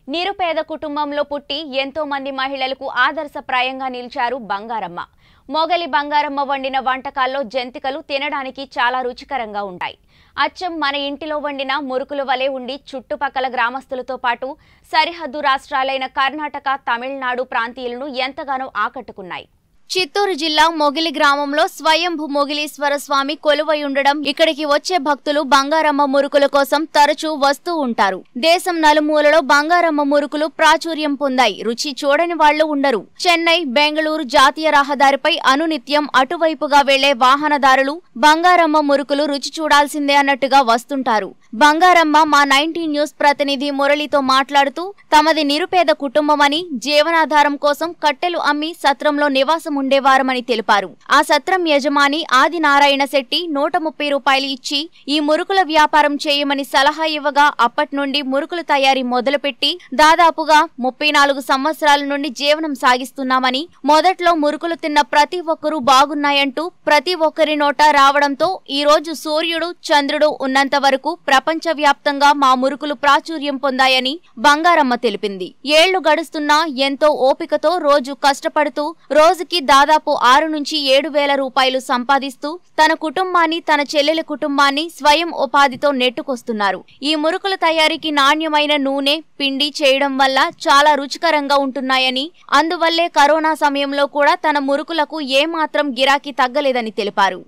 నిరుపేద కుటుంబంలో పుట్టి ఎంతో మంది మహిళలకు ఆదర్శప్రాయంగా నిలిచారు బంగారమ్మ మొగలి బంగారమ్మ వండిన వంటకాల్లో జంతికలు తినడానికి చాలా రుచికరంగా ఉంటాయి అచ్చం మన ఇంటిలో వండిన మురుకుల వలె ఉండి చుట్టుపక్కల గ్రామస్తులతో పాటు సరిహద్దు రాష్ట్రాలైన కర్ణాటక తమిళనాడు ప్రాంతీయులను ఎంతగానో ఆకట్టుకున్నాయి చిత్తూరు జిల్లా మొగిలి గ్రామంలో స్వయంభు మొగిలీశ్వర స్వామి కొలువై ఉండడం ఇక్కడికి వచ్చే భక్తులు బంగారమ్మ మురుకుల కోసం తరచూ వస్తూ ఉంటారు దేశం నలుమూలలో బంగారమ్మ మురుకులు ప్రాచుర్యం పొందాయి రుచి చూడని వాళ్లు ఉండరు చెన్నై బెంగళూరు జాతీయ రహదారిపై అనునిత్యం అటువైపుగా వెళ్లే వాహనదారులు బంగారమ్మ మురుకులు రుచి చూడాల్సిందే అన్నట్టుగా వస్తుంటారు బంగారమ్మ మా నైన్టీన్ న్యూస్ ప్రతినిధి మురళితో మాట్లాడుతూ తమది నిరుపేద కుటుంబమని జీవనాధారం కోసం కట్టెలు అమ్మి సత్రంలో నివాసం ఉండేవారమని తెలిపారు ఆ సత్రం యజమాని ఆది నారాయణ శెట్టి నూట ముప్పై రూపాయలు ఇచ్చి ఈ మురుకుల వ్యాపారం చేయమని సలహా ఇవ్వగా అప్పటి నుండి మురుకుల తయారీ మొదలుపెట్టి దాదాపుగా ముప్పై నాలుగు సంవత్సరాల నుండి జీవనం సాగిస్తున్నామని మొదట్లో మురుకులు తిన్న ప్రతి ఒక్కరూ బాగున్నాయంటూ ప్రతి ఒక్కరి నోట రావడంతో ఈ రోజు సూర్యుడు చంద్రుడు ఉన్నంత వరకు ప్రపంచ వ్యాప్తంగా మా మురుకులు ప్రాచుర్యం పొందాయని బంగారమ్మ తెలిపింది ఏళ్లు గడుస్తున్నా ఎంతో ఓపికతో రోజు కష్టపడుతూ రోజుకి దాదాపు ఆరు నుంచి ఏడు వేల రూపాయలు సంపాదిస్తూ తన కుటుంబాన్ని తన చెల్లెల కుటుంబాన్ని స్వయం ఉపాధితో నెట్టుకొస్తున్నారు ఈ మురుకుల తయారీకి నాణ్యమైన నూనె పిండి చేయడం వల్ల చాలా రుచికరంగా ఉంటున్నాయని అందువల్లే కరోనా సమయంలో కూడా తన మురుకులకు ఏమాత్రం గిరాకీ తగ్గలేదని తెలిపారు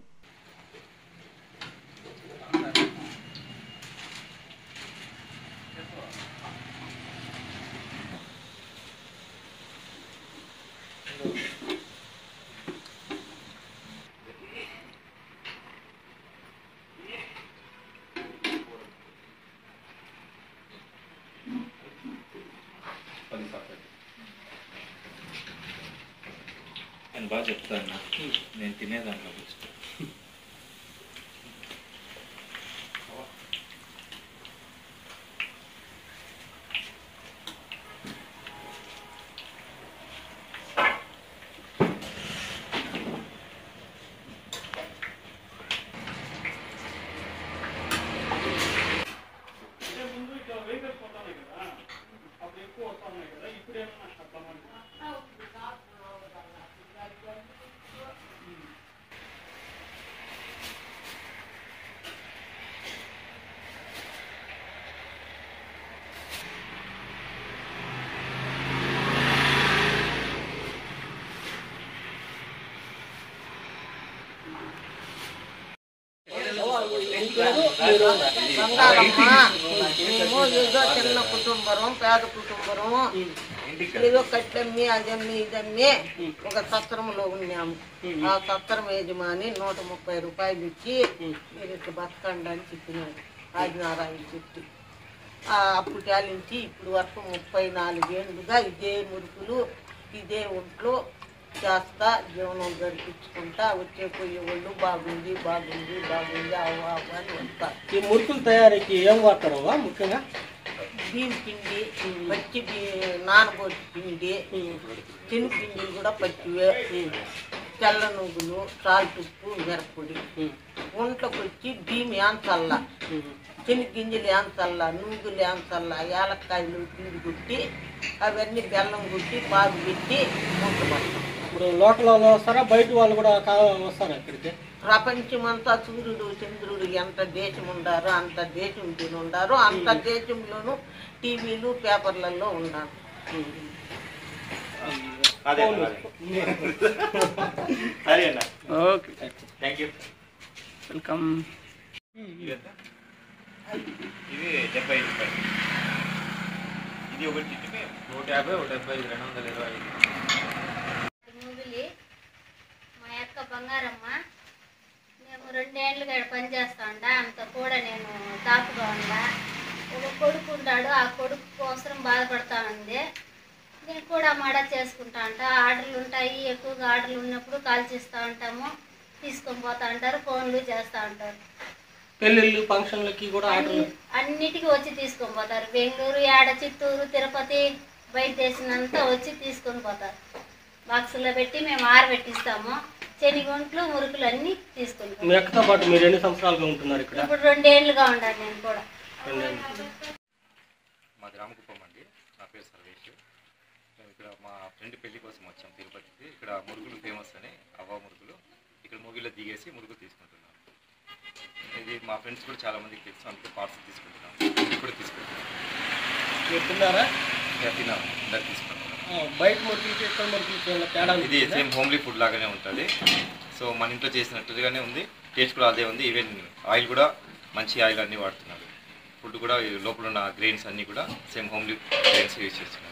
నేను బాగా చెప్తాను నేను తినేదాంట్లో ఫస్ట్ బంగారమ్మ మేము ఏదో చిన్న కుటుంబరం పేద కుటుంబరం ఏదో కట్టమ్మి అదమ్మి ఇదమ్మి ఒక సత్రంలో ఉన్నాము ఆ సత్రం యజమాని నూట ముప్పై రూపాయలు ఇచ్చి మీరు ఇట్లా బతకండి అని చెప్పినాడు ఆదినారాయణ చెట్టు ఆ అప్పుడు నుంచి ఇప్పుడు వరకు ముప్పై నాలుగేళ్ళుగా ఇదే మురుకులు ఇదే ఒంట్లో చేస్తా జీవనం జరిపించుకుంటా వచ్చే పోయే వాళ్ళు బాగుంది బాగుంది బాగుంది అవ్వ అవ్వ అని వస్తారు ఈ మురుకుల తయారీకి ఏం వాడతారు అవ్వ ముఖ్యంగా బియ్యం పిండి పచ్చి బి- నానబోటి పిండి శనగపిండిలు కూడా పచ్చివే తెల్ల నువ్వులు సాల్ట్ ఉప్పు మిరప్పొడి ఒంట్లోకి వచ్చి బియ్యం యాంచల్లా శనగగింజలు యాంచల్లా నువ్వులు యాంచల్లా యాలక్కాయలు పిండి కొట్టి అవన్నీ బెల్లం కొట్టి పాలు పెట్టి ముంచబడతాం ఇప్పుడు లోకల్ వాళ్ళు వస్తారా బయట వాళ్ళు కూడా కా- వస్తారా ఇక్కడికి ప్రపంచమంతా సూర్యుడు చంద్రుడు ఎంత దేశం ఉండారో అంత దేశం తిని ఉండారో అంత దేశంలోనూ టీవీలు పేపర్లలో ఉన్నారు అదే అన్న, అదే. సరే అన్న ఓకే థ్యాంక్ యూ వెల్కమ్ ఇది ఎంత? ఇది డెబ్బై ఐదు రూపాయలు ఇది ఒకటి చిట్టి నూట యాభై ఒక డెబ్బై ఐదు రెండు వందల ఇరవై ఐదు ముగిలి మా యొక్క బంగారమ్మ మేము రెండేళ్లుగా ఈడ పని చేస్తా ఉండా ఆమెతో కూడా నేను తాపుగా ఉండా ఒక కొడుకు ఉంటాడు ఆ కొడుకు కోసం బాధపడతా ఉంది నేను కూడా మడ చేసుకుంటా అంట ఆర్డర్లు ఉంటాయి ఎక్కువగా ఆర్డర్లు ఉన్నప్పుడు కాల్ చేస్తూ ఉంటాము తీసుకొని పోతా ఉంటారు ఫోన్లు చేస్తూ ఉంటారు పెళ్ళిళ్ళు ఫంక్షన్లకి కూడా ఆర్డర్ అన్ని- అన్నిటికీ వచ్చి తీసుకొని పోతారు బెంగళూరు యాడ చిత్తూరు తిరుపతి బయట దేశనంతా వచ్చి తీసుకొని పోతారు బాక్సుల్లో పెట్టి మేము ఆరబెట్టిస్తాము శనిగుంట్లు మురుకులు అన్నీ తీసుకొని మీ అక్కతో పాటు మీరు ఎన్ని సంవత్సరాలుగా ఉంటున్నారు ఇక్కడ ఇప్పుడు రెండేళ్లుగా ఉండాలి నేను కూడా రెండేళ్ళు. మాది రామకుప్పం అండి నా పేరు సర్వేష్ మేము ఇక్కడ మా ఫ్రెండ్ పెళ్లి కోసం వచ్చాం తిరుపతికి ఇక్కడ మురుగులు ఫేమస్ అని అవ్వ మురుగులు ఇక్కడ ముగిలో దిగేసి మురుగు తీసుకుంటున్నాం ఇది మా ఫ్రెండ్స్ కూడా చాలా మందికి తెలుసు అందుకే పార్సల్ తీసుకుంటున్నాం ఇది కూడా తీసుకుంటున్నాం మీరు తిన్నారా ఇక తిన్నాం అందరు తీసుకుంటున్నాం ఆ, బయట మురికికి ఇక్కడ మురికికి ఏమైనా తేడా ఇది ఉంటుందా? సేమ్ హోమ్లీ ఫుడ్ లాగానే ఉంటుంది సో మన ఇంట్లో చేసినట్టుగానే ఉంది టేస్ట్ కూడా అదే ఉంది ఈవెన్ ఆయిల్ కూడా మంచి ఆయిల్ అన్నీ వాడుతున్నారు ఫుడ్ కూడా ఈ లోపల ఉన్న గ్రెయిన్స్ అన్నీ కూడా సేమ్ హోమ్లీ గ్రెయిన్స్ యూజ్ చేస్తున్నారు